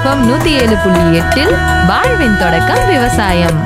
FM நூத்தி ஏழு புள்ளி எட்டில் வாழ்வின் தொடக்கம் விவசாயம்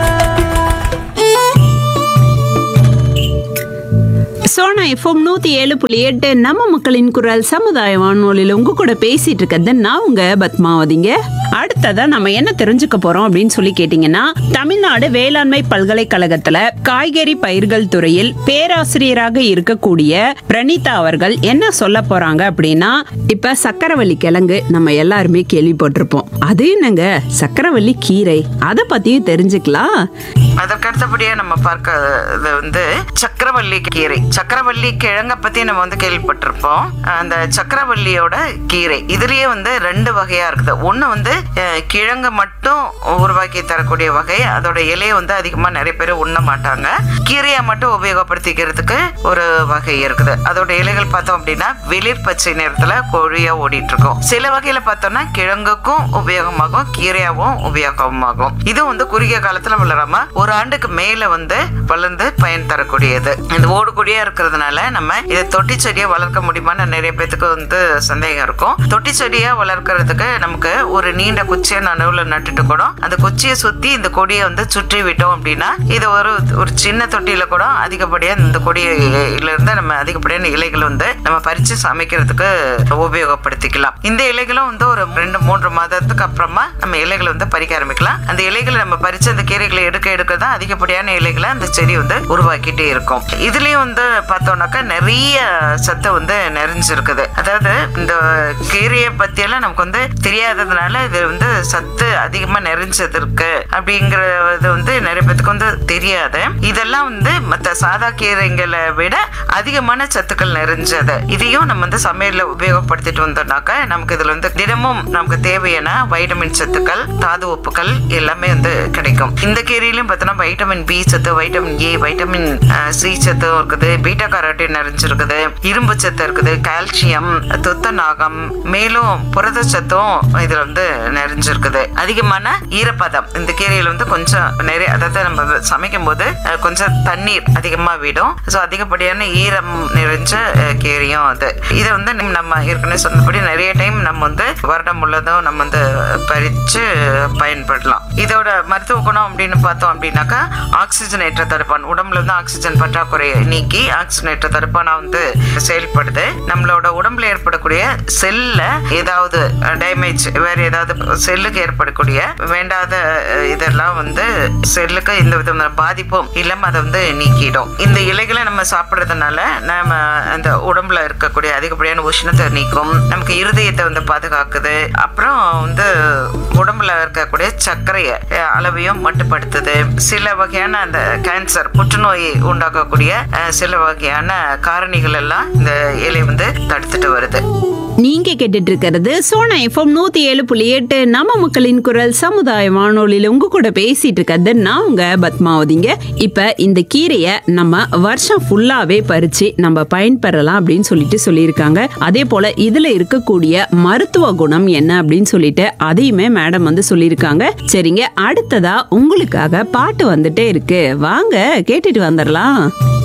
சோனா எஃப்எம் நூத்தி ஏழு புள்ளி எட்டு நம்ம மக்களின் குரல் சமுதாய வானொலியில் உங்க கூட பேசிட்டு இருக்கிறது நான் உங்க பத்மாவதிங்க அடுத்ததா நம்ம என்ன தெரிஞ்சுக்க போறோம் அப்படின்னு சொல்லி கேட்டீங்கன்னா தமிழ்நாடு வேளாண்மை பல்கலைக்கழகத்துல காய்கறி பயிர்கள் துறையில் பேராசிரியராக இருக்கக்கூடிய பிரணீதா அவர்கள் என்ன சொல்ல போறாங்க அப்படின்னா இப்ப சக்கரவள்ளி கிழங்கு நம்ம எல்லாருமே கேள்விப்பட்டிருப்போம் அது என்னங்க சக்கரவள்ளி கீரை அதை பத்தியும் தெரிஞ்சுக்கலாம் அதற்கு அடுத்தபடியா நம்ம பார்க்கறது வந்து சக்கரவள்ளி கீரை சக்கரவள்ளி கிழங்க பத்தி நம்ம வந்து கேள்விப்பட்டிருப்போம் அந்த சக்கரவள்ளியோட கீரை இதுலயே வந்து ரெண்டு வகையா இருக்குது ஒண்ணு வந்து அஹ், கிழங்கு மட்டும் உருவாக்கி தரக்கூடிய வகை அதோட இலையை வந்து அதிகமா நிறைய பேர் உண்ண மாட்டாங்க கீரையை மட்டும் உபயோகப்படுத்திக்கிறதுக்கு ஒரு வகை இருக்குது அதோட இலைகள் பார்த்தோம் அப்படின்னா வெளிர் பச்சை நிறத்துல கொழியா ஓடிட்டு இருக்கும் சில வகையில பார்த்தோம்னா கிழங்குக்கும் உபயோகமாகும் கீரையாவும் உபயோகமாகும் இது வந்து குறுகிய காலத்துல வளராம ஒரு ஆண்டுக்கு மேல வந்து வளர்ந்து பயன் தரக்கூடியது இது ஓடுக்கூடியா இருக்கிறதுனால நம்ம இதை தொட்டி செடியை வளர்க்க முடியுமான்னு நிறைய பேத்துக்கு வந்து சந்தேகம் இருக்கும் தொட்டி செடியா வளர்க்கறதுக்கு நமக்கு ஒரு நீண்ட குச்சியை நடுவுல நட்டுட்டு கூட அந்த குச்சியை சுத்தி இந்த கொடியை வந்து சுற்றி விட்டோம் அப்படின்னா இது ஒரு ஒரு சின்ன தொட்டியில கூட அதிகப்படியா இந்த கொடியில இருந்து நம்ம அதிகப்படியான இலைகள் வந்து நம்ம பறிச்சு சமைக்கிறதுக்கு உபயோகப்படுத்திக்கலாம் இந்த இலைகளும் வந்து ஒரு ரெண்டு மூன்று மாதத்துக்கு அப்புறமா நம்ம இலைகளை வந்து பறிக்க ஆரம்பிக்கலாம் அந்த இலைகளை நம்ம பறிச்சு அந்த கீரைகளை எடுக்க எடுக்க தான் அதிகப்படியான இலைகளை அந்த செடி வந்து உருவாக்கிட்டே இருக்கும் இதுலயும் வந்து பார்த்தோம்னாக்கா நிறைய சத்து வந்து நிறைஞ்சிருக்குது அதாவது இந்த கீரையை பத்தியெல்லாம் நமக்கு வந்து தெரியாததுனால இது வந்து சத்து அதிகமா நிறைஞ்சது இருக்கு அப்படிங்கறது வந்து நிறைய பேத்துக்கு வந்து தெரியாது இதெல்லாம் வந்து மத்த சாதா கீரைங்களை விட அதிகமான சத்துக்கள் நிறைஞ்சது இதையும் நம்ம வந்து சமையல்ல உபயோகப்படுத்திட்டு வந்தோம்னாக்கா நமக்கு இதுல வந்து தினமும் நமக்கு தேவையான வைட்டமின் சத்துக்கள் தாது உப்புகள் எல்லாமே வந்து கிடைக்கும் இந்த கீரையிலும் பார்த்தோம்னா வைட்டமின் பி சத்து வைட்டமின் ஏ வைட்டமின் சி சத்து இருக்குது பீட்டா கரோட்டின் நிறைஞ்சிருக்குது இரும்பு சத்து இருக்குது கால்சியம் துத்தநாகம் மேலும் புரத சத்தும் இதுல வந்து நிறைஞ்சிருக்குது அதிகமான ஈரப்பதம் இந்த கீரையில வந்து கொஞ்சம் நிறைய அதாவது நம்ம சமைக்கும் போது அஹ், கொஞ்சம் தண்ணீர் அதிகமா விடும் ஸோ அதிகப்படியான ஈரம் நிறைஞ்ச அஹ், கீரையும் அது இதை வந்து நம்ம- நம்ம ஏற்கனவே சொன்னபடி நிறைய டைம் நம்ம வந்து வருடம் முழுவதும் நம்ம வந்து பறிச்சு பயன்படலாம் இதோட மருத்துவ குணம் அப்படின்னு பார்த்தோம் அப்படின்னாக்கா ஆக்சிஜனேற்ற தடுப்பான் உடம்புல வந்து ஆக்சிஜன் பற்றாக்குறையை நீக்கி ஆக்சிஜனேற்ற தடுப்பானா வந்து செயல்படுது நம்மளோட உடம்புல ஏற்படக்கூடிய செல்ல ஏதாவது டேமேஜ் வேற ஏதாவது செல்லுக்கு ஏற்படக்கூடிய வேண்டாத அஹ், இதெல்லாம் வந்து செல்லுக்கு எந்த விதமான பாதிப்பும் இல்லாம அதை வந்து நீக்கிடும் இந்த இலைகளை நம்ம சாப்பிடுறதுனால நம்ம அந்த உடம்புல இருக்கக்கூடிய அதிகப்படியான உஷ்ணத்தை நீக்கும் நமக்கு இருதயத்தை வந்து பாதுகாக்குது அப்புறம் வந்து உடம்புல இருக்கக்கூடிய சர்க்கரையை அஹ், அளவையும் மட்டுப்படுத்துது சில வகையான அந்த கேன்சர் புற்றுநோயை உண்டாக்கக்கூடிய அஹ், சில வகையான காரணிகள் எல்லாம் இந்த இலை வந்து தடுத்துட்டு வருது நீங்க கேட்டுட்டு இருக்கிறது சோனா எஃப்எம் நூத்தி ஏழு புள்ளி எட்டு நம்ம மக்களின் குரல் சமுதாய வானொலியில உங்க கூட பேசிட்டு இருக்கிறது நான் உங்க பத்மாவதிங்க இப்ப இந்த கீரையை நம்ம வருஷம் ஃபுல்லாவே பறிச்சு நம்ம பயன்பெறலாம் அப்படின்னு சொல்லிட்டு சொல்லியிருக்காங்க அதே போல இதுல இருக்கக்கூடிய மருத்துவ குணம் என்ன அப்படின்னு சொல்லிட்டு அதையுமே மேடம் வந்து சொல்லியிருக்காங்க சரிங்க அடுத்ததா உங்களுக்காக பாட்டு வந்துட்டே இருக்கு வாங்க கேட்டுட்டு வந்துடலாம்